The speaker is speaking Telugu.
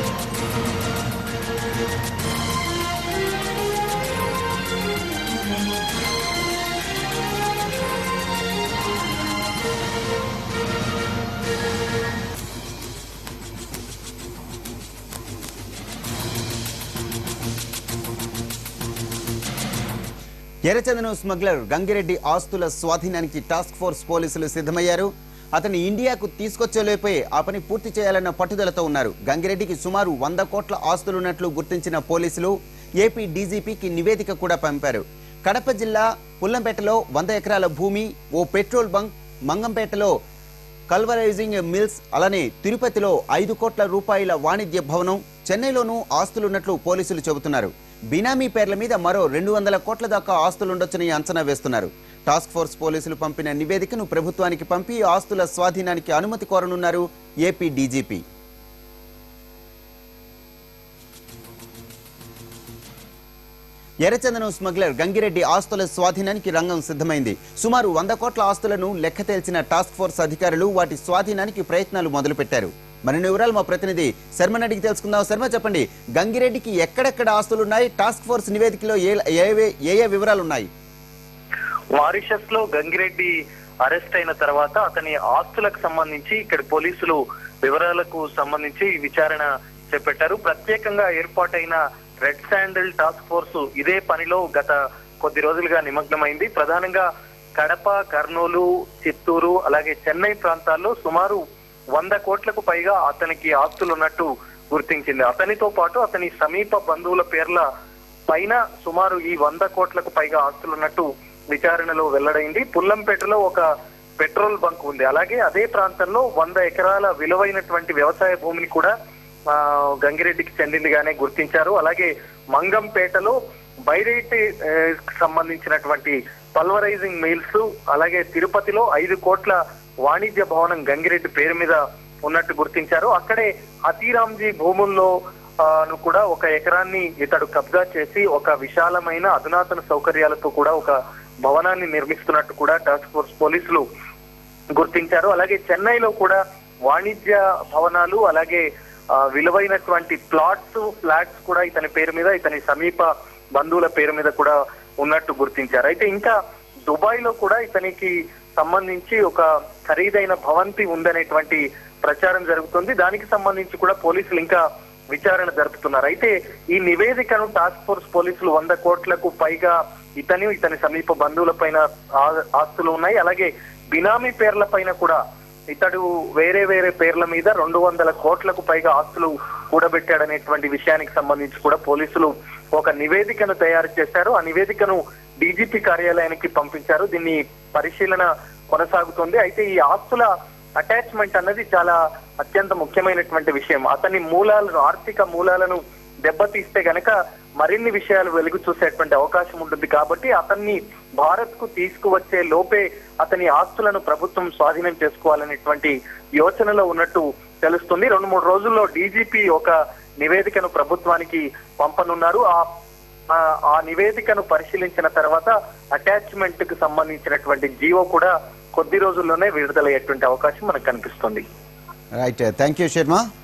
ఎర్రచందనం స్మగ్లర్ గంగిరెడ్డి ఆస్తుల స్వాధీనానికి టాస్క్ ఫోర్స్ పోలీసులు సిద్ధమయ్యారు అతన్ని ఇండియాకు తీసుకొచ్చేలోపే ఆ పని పూర్తి చేయాలన్న పట్టుదలతో ఉన్నారు గంగిరెడ్డికి సుమారు వంద కోట్ల ఆస్తులున్నట్లు గుర్తించిన పోలీసులు ఏపీ డీజీపీకి నివేదిక కూడా పంపారు కడప జిల్లా పుల్లంపేటలో వంద ఎకరాల భూమి ఓ పెట్రోల్ బంక్ మంగంపేటలో కల్వరైజింగ్ మిల్స్ అలానే తిరుపతిలో ఐదు కోట్ల రూపాయల వాణిజ్య భవనం చెన్నైలోనూ ఆస్తులున్నట్లు పోలీసులు చెబుతున్నారు బినామీ పేర్ల మీద మరో రెండు వందల కోట్ల దాకా ఆస్తులుండొచ్చని అంచనా వేస్తున్నారు టాస్క్ ఫోర్స్ పోలీసులు పంపిన నివేదికను ప్రభుత్వానికి పంపి ఆస్తుల స్వాధీనానికి అనుమతి కోరనున్నారు ఏపీ డీజీపీ ఎర్రచందనం స్మగ్లర్ గంగిరెడ్డి ఆస్తుల స్వాధీనానికి రంగం సిద్ధమైంది సుమారు వంద కోట్ల ఆస్తులను లెక్క తేల్చిన టాస్క్ ఫోర్స్ అధికారులు వాటి స్వాధీనానికి ప్రయత్నాలు మొదలుపెట్టారు మరిన్ని వివరాలు మా ప్రతినిధి శర్మని అడిగి తెలుసుకుందాం శర్మ చెప్పండి గంగిరెడ్డికి ఎక్కడెక్కడ ఆస్తులున్నాయి టాస్క్ ఫోర్స్ నివేదికలో ఏ ఏ- ఏ ఏ వివరాలు ఉన్నాయి మారిషస్ లో గంగిరెడ్డి అరెస్ట్ అయిన తర్వాత అతని ఆస్తులకు సంబంధించి ఇక్కడ పోలీసులు వివరాలకు సంబంధించి విచారణ చేపట్టారు ప్రత్యేకంగా ఏర్పాటైన రెడ్ శాండిల్ టాస్క్ ఫోర్స్ ఇదే పనిలో గత కొద్ది రోజులుగా నిమగ్నమైంది ప్రధానంగా కడప కర్నూలు చిత్తూరు అలాగే చెన్నై ప్రాంతాల్లో సుమారు వంద కోట్లకు పైగా అతనికి ఆస్తులు ఉన్నట్టు గుర్తించింది అతనితో పాటు అతని సమీప బంధువుల పేర్ల పైన సుమారు ఈ వంద కోట్లకు పైగా ఆస్తులున్నట్టు విచారణలో వెల్లడైంది పుల్లంపేటలో ఒక పెట్రోల్ బంక్ ఉంది అలాగే అదే ప్రాంతంలో వంద ఎకరాల విలువైనటువంటి వ్యవసాయ భూమిని కూడా ఆ, గంగిరెడ్డికి చెందిందిగానే గుర్తించారు అలాగే మంగంపేటలో బైరైట్ ఏ, కి సంబంధించినటువంటి పల్వరైజింగ్ మిల్స్ అలాగే తిరుపతిలో ఐదు కోట్ల వాణిజ్య భవనం గంగిరెడ్డి పేరు మీద ఉన్నట్టు గుర్తించారు అక్కడే హతీరాంజీ భూముల్లో ఆ, ను కూడా ఒక ఎకరాన్ని ఇతడు కబ్జా చేసి ఒక విశాలమైన అధునాతన సౌకర్యాలతో కూడా ఒక భవనాన్ని నిర్మిస్తున్నట్టు కూడా టాస్క్ ఫోర్స్ పోలీసులు గుర్తించారు అలాగే చెన్నైలో కూడా వాణిజ్య భవనాలు అలాగే ఆ, విలువైనటువంటి ప్లాట్స్ ఫ్లాట్స్ కూడా ఇతని పేరు మీద ఇతని సమీప బంధువుల పేరు మీద కూడా ఉన్నట్టు గుర్తించారు అయితే ఇంకా దుబాయ్ లో కూడా ఇతనికి సంబంధించి ఒక ఖరీదైన భవంతి ఉందనేటువంటి ప్రచారం జరుగుతుంది దానికి సంబంధించి కూడా పోలీసులు ఇంకా విచారణ జరుపుతున్నారు అయితే ఈ నివేదికను టాస్క్ ఫోర్స్ పోలీసులు వంద కోట్లకు పైగా ఇతని ఇతని సమీప బంధువుల పైన ఆ- ఆస్తులు ఉన్నాయి అలాగే బినామీ పేర్ల పైన కూడా ఇతడు వేరే వేరే పేర్ల మీద రెండు వందల కోట్లకు పైగా ఆస్తులు కూడబెట్టాడనేటువంటి విషయానికి సంబంధించి కూడా పోలీసులు ఒక నివేదికను తయారు చేశారు ఆ నివేదికను డీజీపీ కార్యాలయానికి పంపించారు దీన్ని పరిశీలన కొనసాగుతుంది అయితే ఈ ఆస్తుల అటాచ్మెంట్ అన్నది చాలా అత్యంత ముఖ్యమైనటువంటి విషయం అతని మూలాలను ఆర్థిక మూలాలను దెబ్బతీస్తే గనక మరిన్ని విషయాలు వెలుగు చూసేటువంటి అవకాశం ఉంటుంది కాబట్టి అతన్ని భారత్ కు తీసుకువచ్చే లోపే అతని ఆస్తులను ప్రభుత్వం స్వాధీనం చేసుకోవాలనేటువంటి యోచనలో ఉన్నట్టు తెలుస్తుంది రెండు మూడు రోజుల్లో డీజీపీ ఒక నివేదికను ప్రభుత్వానికి పంపనున్నారు ఆ ఆ- ఆ నివేదికను పరిశీలించిన తర్వాత అటాచ్మెంట్ కు సంబంధించినటువంటి జీవో కూడా కొద్ది రోజుల్లోనే విడుదలయ్యేటువంటి అవకాశం మనకు కనిపిస్తుంది రైట్ థ్యాంక్ యూ శర్మ